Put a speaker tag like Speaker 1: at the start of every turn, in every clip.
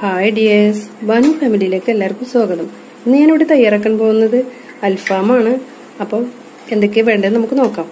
Speaker 1: hi dears Banu ഫാമിലിയിലേക്ക് എല്ലാവർക്കും സ്വാഗതം ഇന്ന് ഞാനിവിടെ തയ്യാറാക്കാൻ പോകുന്നത് അൽഫാമാണ് അപ്പോൾ എന്തൊക്കെയാണ് വേണ്ടത് നമുക്ക് നോക്കാം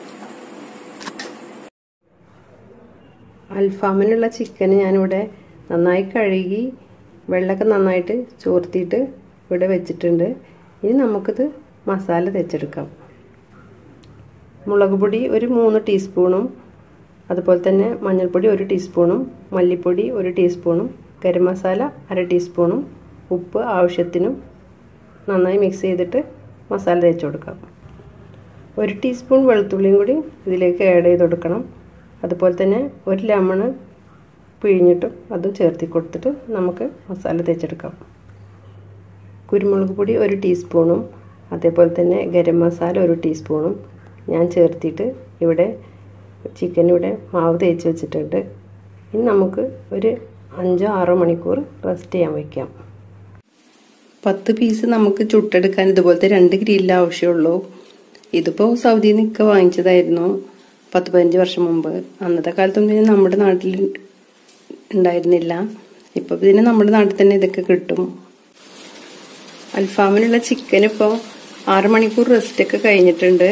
Speaker 1: അൽഫാമിനുള്ള ചിക്കൻ ഞാനിവിടെ നന്നായി കഴുകി വെള്ളമൊക്കെ നന്നായിട്ട് ചോർത്തിയിട്ട് ഇവിടെ വെച്ചിട്ടുണ്ട് ഇനി നമുക്കിത് മസാല തെച്ചെടുക്കാം മുളക് പൊടി ഒരു മൂന്ന് ടീസ്പൂണും അതുപോലെ തന്നെ മഞ്ഞൾപ്പൊടി ഒരു ടീസ്പൂണും മല്ലിപ്പൊടി ഒരു ടീസ്പൂണും ഗരം മസാല അര ടീസ്പൂണും ഉപ്പ് ആവശ്യത്തിനും നന്നായി മിക്സ് ചെയ്തിട്ട് മസാല തേച്ച് കൊടുക്കാം ഒരു ടീസ്പൂൺ വെളുത്തുള്ളിയും കൂടി ഇതിലേക്ക് ആഡ് ചെയ്ത് കൊടുക്കണം അതുപോലെ തന്നെ ഒരു ലെമണ് പിഴിഞ്ഞിട്ടും അതും ചേർത്തി കൊടുത്തിട്ട് നമുക്ക് മസാല തേച്ചെടുക്കാം കുരുമുളക് പൊടി ഒരു ടീസ്പൂണും അതേപോലെ തന്നെ ഗരം മസാല ഒരു ടീസ്പൂണും ഞാൻ ചേർത്തിട്ട് ഇവിടെ ചിക്കൻ ഇവിടെ മാവ് തേച്ച് വെച്ചിട്ടുണ്ട് ഇനി നമുക്ക് ഒരു അഞ്ചോ ആറോ മണിക്കൂർ റെസ്റ്റ് ചെയ്യാൻ വയ്ക്കാം പത്ത് പീസ് നമുക്ക് ചുട്ടെടുക്കാൻ ഇതുപോലത്തെ രണ്ട് ഗ്രില്ല് ആവശ്യമുള്ളൂ ഇതിപ്പോൾ സൗദിയിൽ നിന്നൊക്കെ വാങ്ങിച്ചതായിരുന്നു പത്ത് പതിനഞ്ച് വർഷം മുമ്പ് അന്നത്തെ കാലത്തൊന്നും ഇതിന് നമ്മുടെ നാട്ടിൽ ഉണ്ടായിരുന്നില്ല ഇപ്പോൾ ഇതിന് നമ്മുടെ നാട്ടിൽ തന്നെ ഇതൊക്കെ കിട്ടും അൽഫാമിനുള്ള ചിക്കൻ ഇപ്പോൾ ആറ് മണിക്കൂർ റെസ്റ്റ് ഒക്കെ കഴിഞ്ഞിട്ടുണ്ട്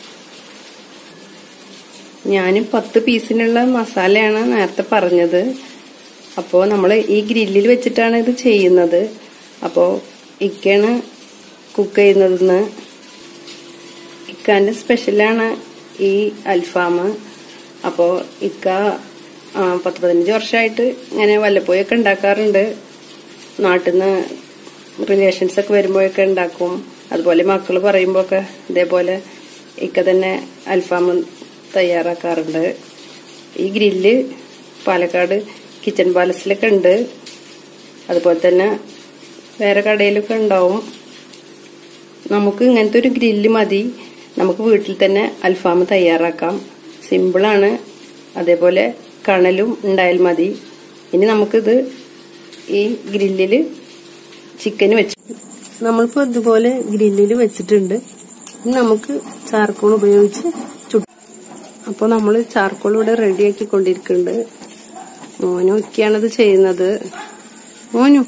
Speaker 1: ഞാൻ പത്ത് പീസിനുള്ള മസാലയാണ് നേരത്തെ പറഞ്ഞത് അപ്പോൾ നമ്മൾ ഈ ഗ്രില്ലിൽ വെച്ചിട്ടാണ് ഇത് ചെയ്യുന്നത് അപ്പോൾ ഇക്കയാണ് കുക്ക് ചെയ്യുന്നതെന്ന് ഇക്കാൻ്റെ സ്പെഷ്യലാണ് ഈ അൽഫാം അപ്പോൾ ഇക്ക പത്ത് പതിനഞ്ച് വർഷമായിട്ട് ഇങ്ങനെ വല്ലപ്പോഴൊക്കെ ഉണ്ടാക്കാറുണ്ട് നാട്ടിൽ നിന്ന് റിലേഷൻസൊക്കെ വരുമ്പോഴൊക്കെ ഉണ്ടാക്കും അതുപോലെ മക്കൾ പറയുമ്പോഴൊക്കെ ഇതേപോലെ ഇക്ക തന്നെ അൽഫാം തയ്യാറാക്കാറുണ്ട് ഈ ഗ്രില്ല് പാലക്കാട് കിച്ചൺ പാലസിലൊക്കെ ഉണ്ട് അതുപോലെ തന്നെ വേറെ കടയിലൊക്കെ ഉണ്ടാവും നമുക്ക് ഇങ്ങനത്തെ ഒരു ഗ്രില്ല് മതി നമുക്ക് വീട്ടിൽ തന്നെ അൽഫാം തയ്യാറാക്കാം സിമ്പിളാണ് അതേപോലെ കണലും ഉണ്ടായാൽ മതി ഇനി നമുക്കിത് ഈ ഗ്രില്ലിൽ ചിക്കൻ വെച്ച് നമ്മളിപ്പോൾ ഇതുപോലെ ഗ്രില്ലിൽ വെച്ചിട്ടുണ്ട് ഇനി നമുക്ക് ചാർക്കോൾ ഉപയോഗിച്ച് ചുട്ട് അപ്പോൾ നമ്മൾ ചാർക്കോൾ ഇവിടെ റെഡിയാക്കി കൊണ്ടിരിക്കുന്നുണ്ട് മോനു ഒക്കെയാണിത് ചെയ്യുന്നത് മോനു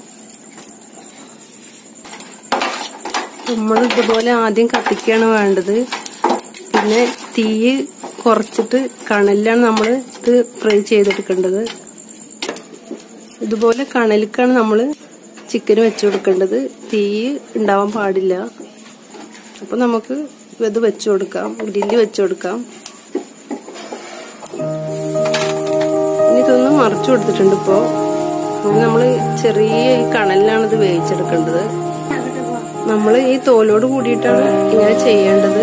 Speaker 1: നമ്മൾ ഇതുപോലെ ആദ്യം കത്തിക്കുകയാണ് വേണ്ടത് പിന്നെ തീ കുറച്ചിട്ട് കണലിലാണ് നമ്മൾ ഇത് ഫ്രൈ ചെയ്തെടുക്കേണ്ടത് ഇതുപോലെ കണലിക്കാണ് നമ്മൾ ചിക്കൻ വെച്ചു കൊടുക്കേണ്ടത് തീ ഉണ്ടാവാൻ പാടില്ല അപ്പൊ നമുക്ക് ഇത് വെച്ചു കൊടുക്കാം ഗ്രില്ല് വെച്ചു കൊടുക്കാം ഇനി ഇതൊന്ന് മറച്ചു കൊടുത്തിട്ടുണ്ട് ഇപ്പോ അങ്ങനെ നമ്മൾ ചെറിയ ഈ കണലിലാണ് ഇത് വേവിച്ചെടുക്കേണ്ടത് നമ്മൾ ഈ തോലോട് കൂടിയിട്ടാണ് ഇങ്ങനെ ചെയ്യേണ്ടത്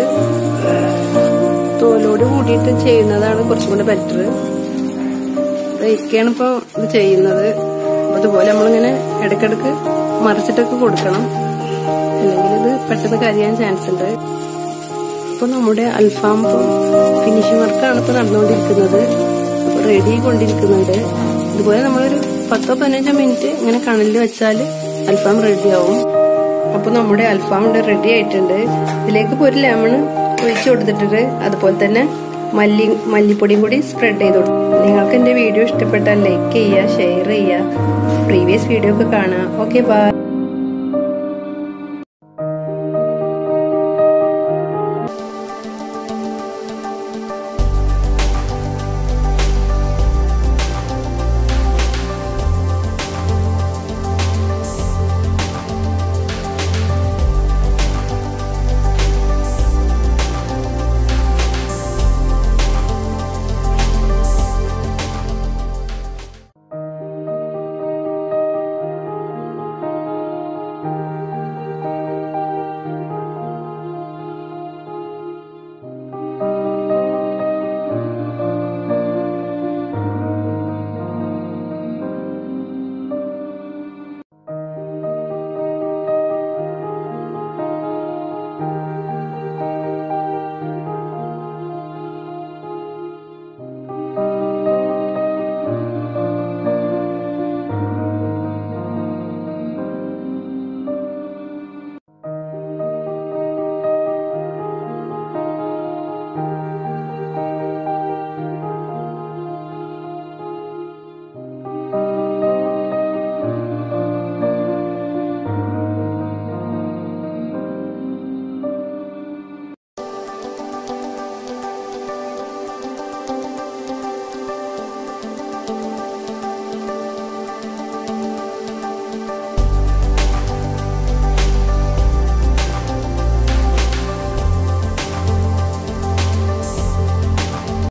Speaker 1: തോലോട് കൂടിയിട്ട് ചെയ്യുന്നതാണ് കുറച്ചും കൂടെ ബെറ്റർ ഇതൊക്കെയാണ് ഇപ്പോൾ ഇത് ചെയ്യുന്നത് അപ്പൊ അതുപോലെ നമ്മളിങ്ങനെ ഇടയ്ക്കിടയ്ക്ക് മറിച്ചിട്ടൊക്കെ കൊടുക്കണം അല്ലെങ്കിൽ ഇത് പെട്ടെന്ന് കരിയാൻ ചാൻസ് ഉണ്ട് ഇപ്പൊ നമ്മുടെ അൽഫാം ഫിനിഷിംഗ് വർക്കാണ് ഇപ്പൊ നടന്നുകൊണ്ടിരിക്കുന്നത് റെഡി കൊണ്ടിരിക്കുന്നുണ്ട് ഇതുപോലെ നമ്മളൊരു പത്തോ പതിനഞ്ചോ മിനിറ്റ് ഇങ്ങനെ കണലിൽ വെച്ചാൽ അൽഫാം റെഡി ആവും അപ്പൊ നമ്മുടെ അൽഫാം ഇവിടെ റെഡി ആയിട്ടുണ്ട് ഇതിലേക്ക് ഇപ്പോൾ ഒരു ലെമൺ ഒഴിച്ചു കൊടുത്തിട്ടുണ്ട് അതുപോലെ തന്നെ മല്ലി മല്ലിപ്പൊടിയും കൂടി സ്പ്രെഡ് ചെയ്ത് കൊടുക്കും നിങ്ങൾക്ക് എന്റെ വീഡിയോ ഇഷ്ടപ്പെട്ടാൽ ലൈക്ക് ചെയ്യുക ഷെയർ ചെയ്യുക പ്രീവിയസ് വീഡിയോ ഒക്കെ കാണുക ഓക്കെ ബൈ